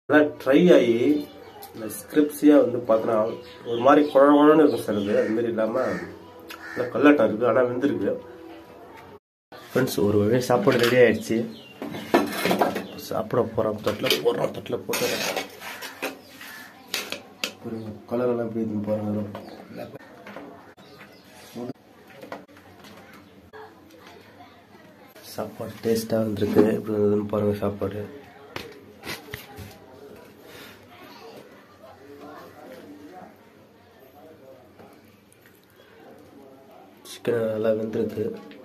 நல்லா ட்ரை ஆகி இந்த ஸ்கிரிப்ஸியாக வந்து பார்த்தோன்னா ஒரு மாதிரி குழ குழன்னு இருக்கும் சார் இது அது மாதிரி இல்லாமல் நல்லா கல்லாட்டம் இருக்குது ஆனால் வெந்திருக்கு ஃப்ரெண்ட்ஸ் ஒரு வழியாக சாப்பாடு ரெடி ஆயிடுச்சு சாப்பிட போகிறோம் தட்டில் போடுறோம் தட்டில் போட்டு கலர் எல்லாம் எப்படி இருக்குன்னு பாருங்க சாப்பாடு டேஸ்ட்டாக வந்திருக்கு எப்படி இருந்ததுன்னு பாருங்கள் சாப்பாடு சிக்கன் நல்லா வெந்திருக்கு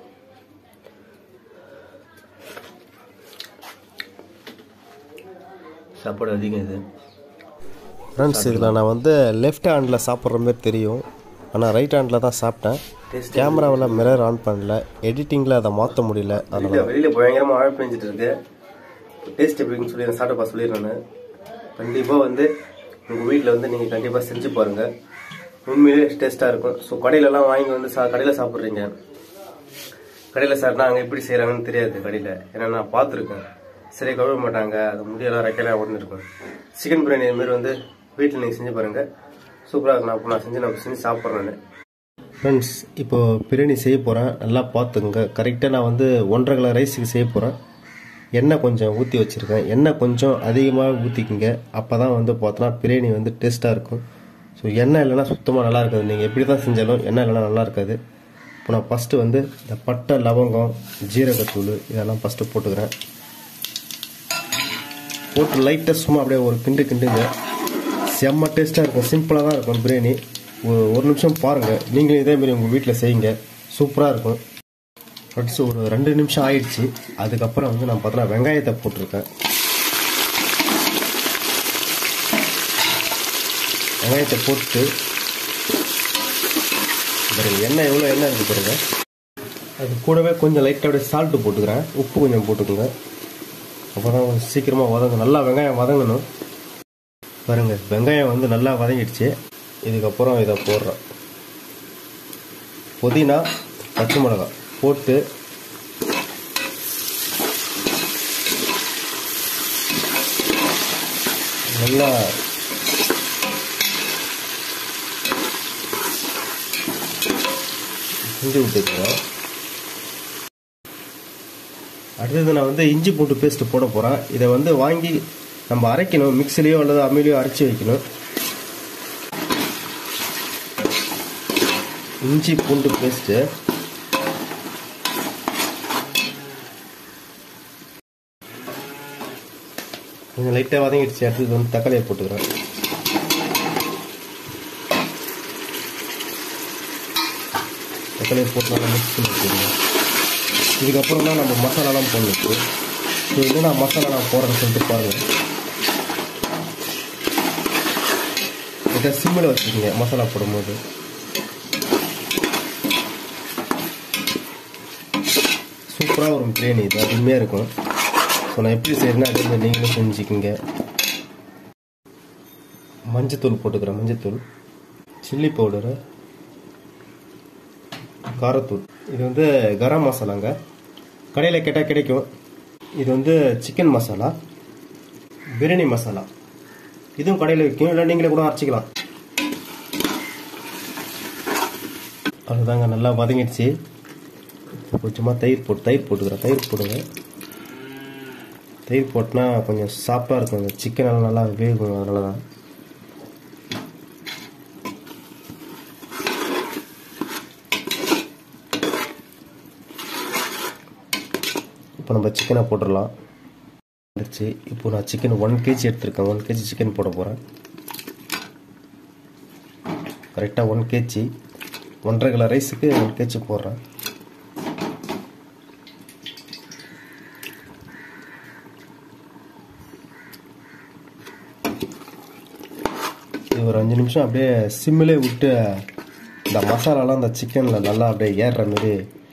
சாப்பாடு அதிகம் இது ஃப்ரெண்ட்ஸ் இதில் நான் வந்து லெஃப்ட் ஹேண்டில் சாப்பிட்ற மாதிரி தெரியும் ஆனால் ரைட் ஹேண்டில் தான் சாப்பிட்டேன் கேமராவில் மிரர் ஆன் பண்ணல எடிட்டிங்கில் அதை மாற்ற முடியல அதனால் வெளியில் வெளியில் பயங்கரமாக மழை பெஞ்சிட்டு இருக்கு டேஸ்ட் எப்படின்னு சொல்லி நான் சாப்பிட்டு சொல்லிடுறேன் நான் கண்டிப்பாக வந்து உங்கள் வீட்டில் வந்து நீங்கள் கண்டிப்பாக செஞ்சு பாருங்கள் உண்மையிலே டேஸ்ட்டாக இருக்கும் ஸோ கடையிலலாம் வாங்கி வந்து சா கடையில் சாப்பிட்றீங்க கடையில் சார்னா அங்கே எப்படி செய்கிறாங்கன்னு தெரியாது கடையில் ஏன்னா நான் பார்த்துருக்கேன் சரி கழுவ மாட்டாங்க அது முடியெல்லாம் ரெக்கையெல்லாம் ஒன்று இருக்கும் சிக்கன் பிரியாணி இதுமாரி வந்து வீட்டில் நீங்கள் செஞ்சு பாருங்கள் சூப்பராக இருக்கும் நான் இப்போ நான் செஞ்சு நான் செஞ்சு சாப்பிட்றேன் நான் ஃப்ரெண்ட்ஸ் இப்போ பிரியாணி செய்ய போகிறேன் நல்லா பார்த்துங்க கரெக்டாக நான் வந்து ஒன்றரை கிலோ ரைஸுக்கு செய்ய போகிறேன் எண்ணெய் கொஞ்சம் ஊற்றி வச்சுருக்கேன் எண்ணெய் கொஞ்சம் அதிகமாக ஊற்றிக்கிங்க அப்போ தான் வந்து பார்த்தோன்னா பிரியாணி வந்து டேஸ்ட்டாக இருக்கும் ஸோ எண்ணெய் இல்லைன்னா சுத்தமாக நல்லா இருக்காது நீங்கள் எப்படி தான் செஞ்சாலும் எண்ணெய் இல்லைன்னா நல்லா இருக்காது இப்போ நான் ஃபஸ்ட்டு வந்து இந்த பட்டை லவங்கம் ஜீரகத்தூள் இதெல்லாம் ஃபஸ்ட்டு போட்டுக்கிறேன் போட்டு லைட்டாக சும்மா அப்படியே ஒரு கிண்டு கிண்டுங்க செம்ம டேஸ்ட்டாக இருக்கும் சிம்பிளாக தான் இருக்கும் பிரியாணி ஒரு- ஒரு நிமிஷம் பாருங்கள் நீங்களும் இதேமாரி உங்கள் வீட்டில் செய்யுங்க சூப்பராக இருக்கும் ஃப்ரெண்ட்ஸ் ஒரு ரெண்டு நிமிஷம் ஆயிடுச்சு அதுக்கப்புறம் வந்து நான் பார்த்தோன்னா வெங்காயத்தை போட்டிருக்கேன் வெங்காயத்தை போட்டு பாருங்க எண்ணெய் எவ்வளோ எண்ணெய் இருக்குது பாருங்க அது கூடவே கொஞ்சம் லைட்டாக அப்படியே சால்ட்டு போட்டுக்கிறேன் உப்பு கொஞ்சம் போட்டுக்கோங்க அப்போ தான் சீக்கிரமாக வதங்க நல்லா வெங்காயம் வதங்கணும் பாருங்க வெங்காயம் வந்து நல்லா வதங்கிடுச்சு இதுக்கப்புறம் இதை போடுறேன் புதினா பச்சை மிளகாய் போட்டு நல்லா கிண்டி விட்டுக்கிறேன் அடுத்தது நான் வந்து இஞ்சி பூண்டு பேஸ்ட் போட போகிறேன் இதை வந்து வாங்கி நம்ம அரைக்கணும் மிக்சிலையோ அல்லது அம்மிலையோ அரைச்சி வைக்கணும் இஞ்சி பூண்டு பேஸ்ட்டு கொஞ்சம் லைட்டாக வதங்கிடுச்சு அடுத்தது வந்து தக்காளியை போட்டுக்கிறேன் தக்காளியை போட்டு நல்லா மிக்ஸ் பண்ணி வச்சுருங்க இதுக்கப்புறம் தான் நம்ம மசாலாலாம் போடணும் ஸோ இது நான் மசாலா நான் போடுறேன்னு சொல்லிட்டு பாருங்கள் இதை சிம்மில் வச்சுக்கோங்க மசாலா போடும்போது சூப்பராக வரும் பிரியாணி இது அருமையாக இருக்கும் ஸோ நான் எப்படி செய்யறேன்னா அதே மாதிரி நீங்களும் செஞ்சுக்கோங்க மஞ்சத்தூள் போட்டுக்கிறேன் மஞ்சத்தூள் சில்லி பவுடரு காரத்தூள் இது வந்து கரம் மசாலாங்க கடையில் கேட்டால் கிடைக்கும் இது வந்து சிக்கன் மசாலா பிரியாணி மசாலா இதுவும் கடையில் விற்கும் இல்லை நீங்களே கூட அரைச்சிக்கலாம் அவ்வளோதாங்க நல்லா வதங்கிடுச்சு இப்போ கொஞ்சமாக தயிர் போட்டு தயிர் போட்டுக்கிறேன் தயிர் போடுங்க தயிர் போட்டினா கொஞ்சம் சாஃப்டாக இருக்கும் அந்த சிக்கன் எல்லாம் நல்லா வேகும் அதனால தான் இப்போ நம்ம சிக்கனை போட்டுடலாம் வந்துருச்சு இப்போ நான் சிக்கன் ஒன் கேஜி எடுத்திருக்கேன் ஒன் கேஜி சிக்கன் போட போகிறேன் கரெக்டாக ஒன் கேஜி ஒன்றரை கிலோ ரைஸுக்கு ஒன் கேஜி போடுறேன் இது ஒரு அஞ்சு நிமிஷம் அப்படியே சிம்மிலே விட்டு இந்த மசாலாலாம் அந்த சிக்கனில் நல்லா அப்படியே ஏறுற மாதிரி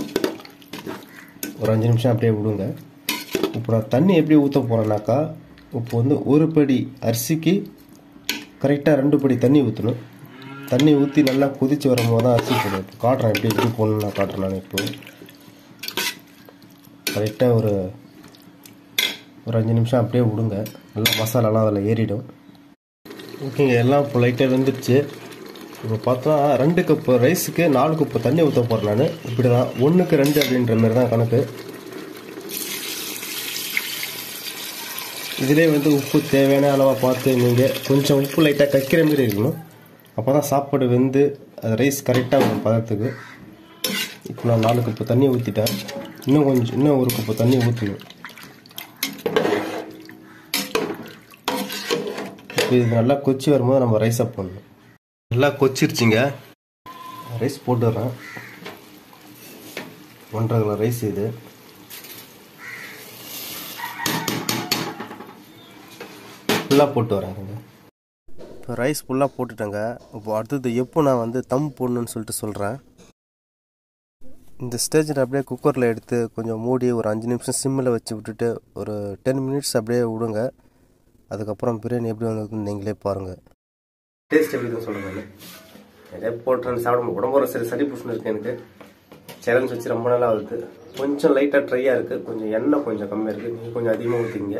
ஒரு அஞ்சு நிமிஷம் அப்படியே விடுங்க இப்போ நான் தண்ணி எப்படி ஊற்ற போகிறேன்னாக்கா இப்போ வந்து ஒரு படி அரிசிக்கு கரெக்டாக ரெண்டு படி தண்ணி ஊற்றணும் தண்ணி ஊற்றி நல்லா கொதிச்சு வரும்போது தான் அரிசி போடணும் இப்போ காட்டுறேன் எப்படி எப்படி போடணும்னு நான் காட்டுறேன் நான் இப்போ கரெக்டாக ஒரு ஒரு அஞ்சு நிமிஷம் அப்படியே விடுங்க நல்லா மசாலாலாம் அதில் ஏறிடும் ஓகேங்க எல்லாம் இப்போ லைட்டாக வெந்துடுச்சு இப்போ பார்த்தா ரெண்டு கப்பு ரைஸுக்கு நாலு கப்பு தண்ணி ஊற்ற போகிறேன் நான் இப்படி தான் ஒன்றுக்கு ரெண்டு அப்படின்ற மாதிரி தான் கணக்கு இதிலே வந்து உப்பு தேவையான அளவாக பார்த்து நீங்கள் கொஞ்சம் உப்பு லைட்டாக கக்கிற மாதிரி இருக்கணும் அப்போ தான் சாப்பாடு வெந்து அது ரைஸ் கரெக்டாக இருக்கும் பதத்துக்கு இப்போ நான் நாலு கப்பு தண்ணி ஊற்றிட்டேன் இன்னும் கொஞ்சம் இன்னும் ஒரு கப்பு தண்ணி ஊற்றணும் இப்போ இது நல்லா கொச்சி வரும்போது நம்ம ரைஸை போடணும் நல்லா கொச்சிருச்சுங்க ரைஸ் போட்டுடுறேன் ஒன்றரை கிலோ ரைஸ் இது ஃபுல்லாக போட்டு வரேங்க இப்போ ரைஸ் ஃபுல்லாக போட்டுட்டேங்க இப்போ அடுத்தது எப்போ நான் வந்து தம் போடணுன்னு சொல்லிட்டு சொல்கிறேன் இந்த ஸ்டேஜில் அப்படியே குக்கரில் எடுத்து கொஞ்சம் மூடி ஒரு அஞ்சு நிமிஷம் சிம்மில் வச்சு விட்டுட்டு ஒரு டென் மினிட்ஸ் அப்படியே விடுங்க அதுக்கப்புறம் பிரியாணி எப்படி வந்ததுன்னு நீங்களே பாருங்கள் டேஸ்ட் எப்படி இருக்குன்னு சொல்லுங்க நான். நிறைய போட்டு சாப்பிட முடியும். உடம்பு ஒரு சரி சளி புஷ்னு இருக்கு எனக்கு சேலஞ்ச் வச்சு ரொம்ப நாளாக ஆகுது கொஞ்சம் லைட்டாக ட்ரையாக இருக்குது கொஞ்சம் எண்ணெய் கொஞ்சம் கம்மியாக இருக்குது நீங்கள் கொஞ்சம் அதிகமாக ஊற்றிங்க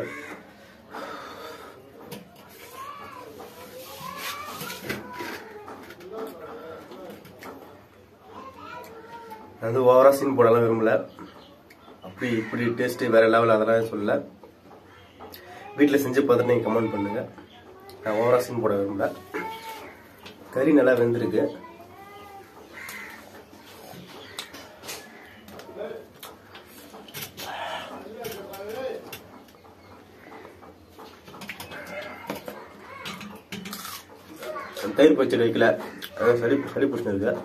நான் வந்து ஓவராக சீன் போடலாம் விரும்பல அப்படி இப்படி டேஸ்ட்டு வேறு லெவல் அதெல்லாம் சொல்லல வீட்டில் செஞ்சு பார்த்துட்டு நீங்கள் கமெண்ட் பண்ணுங்கள் நான் ஓவராக சீன் போட விரும்பல கறி நல்லா வெந்திருக்கு தயிர் பச்சடி வைக்கல அதான் சளி சளி புஷ்ணம் இருக்கு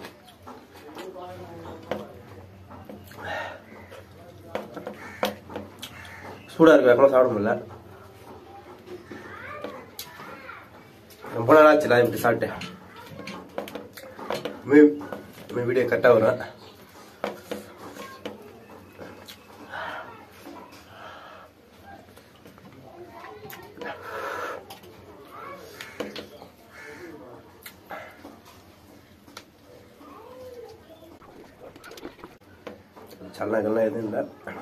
சூடா இருக்கு வேகமா சாப்பிட முடியல ரொம்ப நாள் ஆச்சு நான் இப்படி சாப்பிட்டேன் மே மே வீடியோ கரெக்டாக வரும் சல்லங்கள்லாம் எதுவும் இல்லை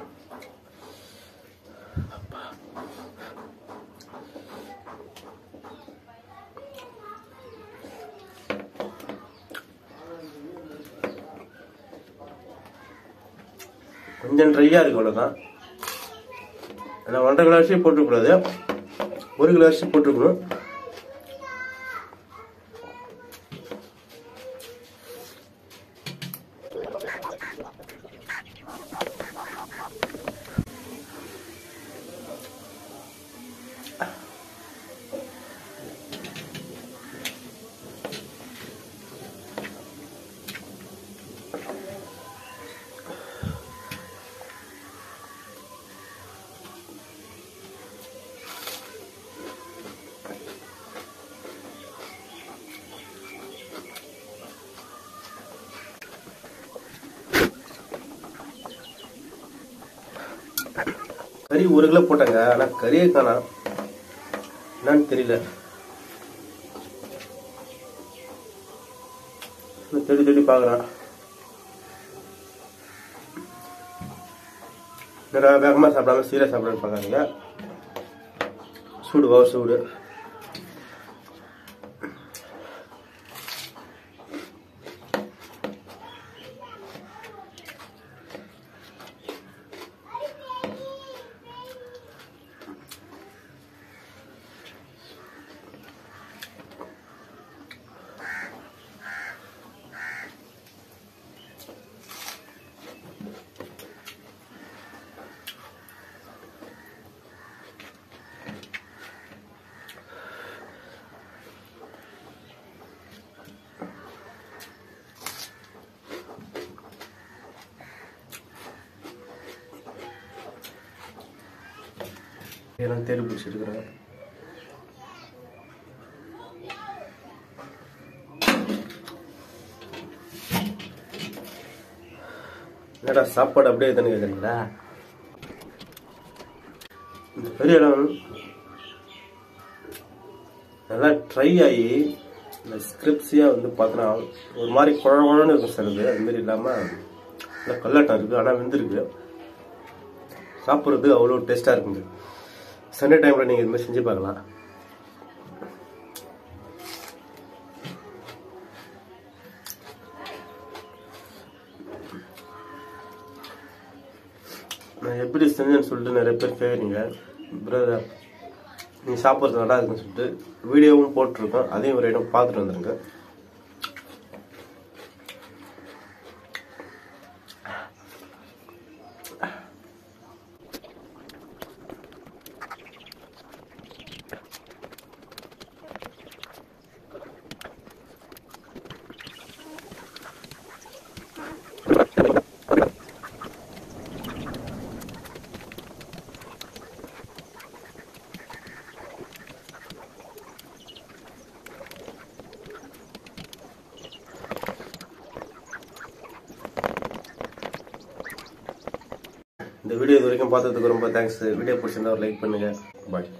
கொஞ்சம் ட்ரையாக இருக்கு அவ்வளோதான் ஆனால் ஒன்றரை கிலோ அரிசி போட்டுக்கூடாது ஒரு கிலோ அரிசி போட்டுக்கணும் கறி ஒரு கிலோ போட்டாங்க ஆனால் கறியே காணோம் என்னன்னு தெரியல இன்னும் தேடி தேடி பார்க்குறான் நிறைய வேகமாக சாப்பிடாம சீரியஸ் சாப்பிடணும்னு பார்க்காதீங்க சூடு ஓவர் சூடு எனக்கு தேடி பிடிச்சிருக்கிறேன் என்னடா சாப்பாடு அப்படியே தானே கேட்குறீங்களா இந்த பெரிய இடம் நல்லா ட்ரை ஆகி இந்த ஸ்கிரிப்ஸியாக வந்து பார்த்தோன்னா ஒரு மாதிரி குழ குழன்னு இருக்கும் சார் இது அது மாதிரி இல்லாமல் நல்லா கல்லாட்டம் இருக்குது ஆனால் வெந்திருக்கு சாப்பிட்றது அவ்வளோ டேஸ்ட்டாக இருக்குங்க சண்டே டைமில் நீங்கள் இது மாதிரி செஞ்சு பார்க்கலாம் நான் எப்படி செஞ்சேன்னு சொல்லிட்டு நிறைய பேர் கேட்குறீங்க பிரதர் நீ சாப்பிட்றது நல்லா இருக்குன்னு சொல்லிட்டு வீடியோவும் போட்டிருக்கோம் அதையும் ஒரு இடம் பார்த்துட்டு வந்துருங்க இந்த வீடியோ இது வரைக்கும் பார்த்ததுக்கு ரொம்ப தேங்க்ஸ் வீடியோ பிடிச்சிருந்தா ஒரு லைக் பண்ணுங்க பாய்